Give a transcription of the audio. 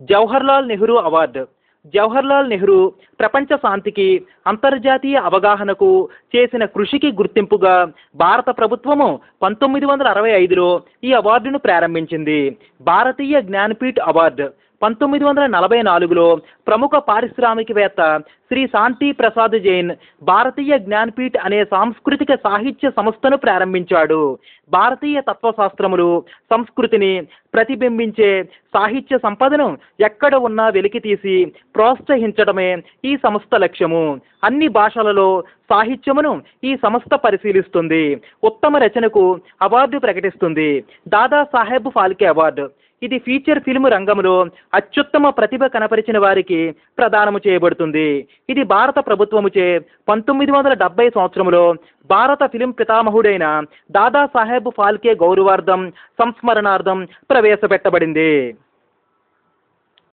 Jawaharlal Nehru award Jawaharlal Nehru ప్రపంచ శాంతికి అంతర్జాతీయ అవగాహనకు చేసిన కృషికి గుర్తింపుగా భారత ప్రభుత్వము పంతొమ్మిది వందల అరవై ఐదులో ఈ అవార్డును ప్రారంభించింది భారతీయ జ్ఞానపీఠ్ అవార్డు పంతొమ్మిది వందల నలభై నాలుగులో ప్రముఖ పారిశ్రామికవేత్త శ్రీ శాంతి ప్రసాద్ జైన్ భారతీయ జ్ఞానపీఠ్ అనే సాంస్కృతిక సాహిత్య సంస్థను ప్రారంభించాడు భారతీయ తత్వశాస్త్రములు సంస్కృతిని ప్రతిబింబించే సాహిత్య సంపదను ఎక్కడ ఉన్నా వెలికితీసి ప్రోత్సహించడమే ఈ సంస్థ లక్ష్యము అన్ని భాషలలో సాహిత్యమును ఈ సంస్థ పరిశీలిస్తుంది ఉత్తమ రచనకు అవార్డు ప్రకటిస్తుంది దాదాసాహెబ్ ఫాల్కే అవార్డు ఇది ఫీచర్ ఫిల్మ్ రంగంలో అత్యుత్తమ ప్రతిభ కనపరిచిన వారికి ప్రదానము చేయబడుతుంది ఇది భారత ప్రభుత్వముచే పంతొమ్మిది వందల డెబ్బై సంవత్సరంలో భారత ఫిలిం పితామహుడైన దాదాసాహెబ్ ఫాల్కే గౌరవార్థం సంస్మరణార్థం ప్రవేశపెట్టబడింది